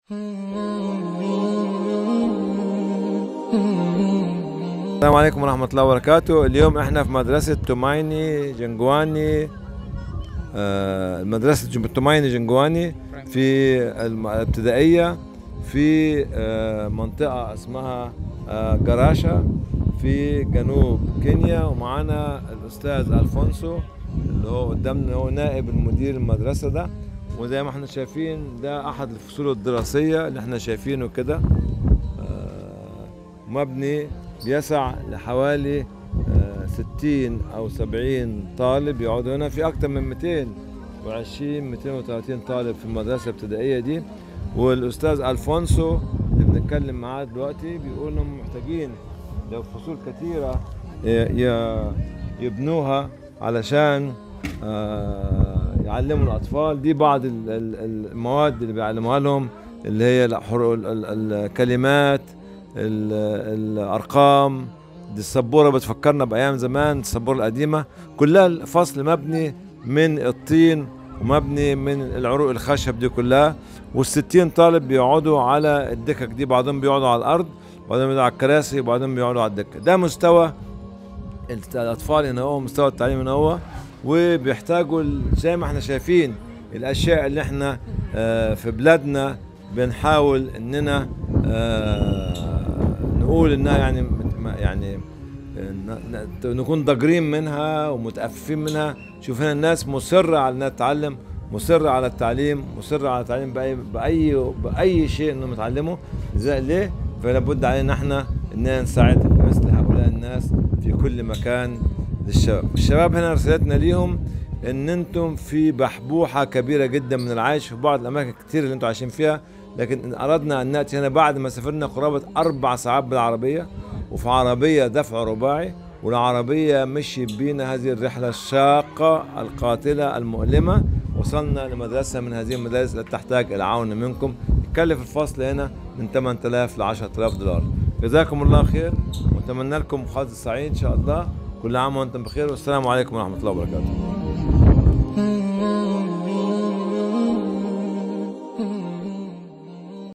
السلام عليكم ورحمة الله وبركاته اليوم احنا في مدرسة تومايني جنجواني آه، مدرسة جم- تومايني جنجواني في الم- الابتدائية في آه، منطقة اسمها آه، جراشة في جنوب كينيا ومعانا الأستاذ ألفونسو اللي هو قدامنا هو نائب المدير المدرسة ده وزي ما احنا شايفين ده أحد الفصول الدراسية اللي احنا شايفينه كده آه، مبني بيسع لحوالي آه، 60 أو 70 طالب يقعدوا هنا في أكثر من 220 230 طالب في المدرسة الابتدائية دي والأستاذ ألفونسو اللي بنتكلم معاه دلوقتي بيقول إنهم محتاجين لو فصول كثيرة ي- ي- يبنوها علشان آه، يعلموا الأطفال دي بعض ال- ال- المواد اللي بيعلموها لهم اللي هي الحرو- ال- ال- الكلمات ال- الارقام دي السبوره بتفكرنا بايام زمان السبوره القديمه كلها الفصل مبني من الطين ومبني من العروق الخشب دي كلها وال60 طالب بيقعدوا على الدكك دي بعضهم بيقعدوا على الارض بعضهم بيقعدوا على الكراسي وبعضهم بيقعدوا على الدكه ده مستوى الت- الاطفال هنا هو مستوى التعليم هنا هو وبيحتاجوا ال- زي ما احنا شايفين الاشياء اللي احنا آه، في بلادنا بنحاول اننا آه، نقول انها يعني مت- ما- يعني ن- ن- نكون ضاجرين منها ومتأففين منها شوف هنا الناس مصرة على انها تتعلم مصرة على التعليم مصرة على التعليم بأي بأي بأي شيء انهم يتعلموا زي ليه؟ فلا بد علينا احنا اننا نساعد مثل هؤلاء الناس في كل مكان للشباب الشباب هنا رسالتنا ليهم ان انتم في بحبوحه كبيره جدا من العيش في بعض الاماكن كتير اللي انتم عايشين فيها لكن إن اردنا ان ناتي هنا بعد ما سافرنا قرابه اربع ساعات بالعربيه وفي عربيه دفع رباعي والعربيه مشي بينا هذه الرحله الشاقه القاتله المؤلمه وصلنا لمدرسه من هذه المدارس التي تحتاج الى عون منكم يكلف الفصل هنا من 8000 ل 10000 دولار جزاكم الله خير واتمنى لكم حظ سعيد ان شاء الله كل عام وانتم بخير والسلام عليكم ورحمه الله وبركاته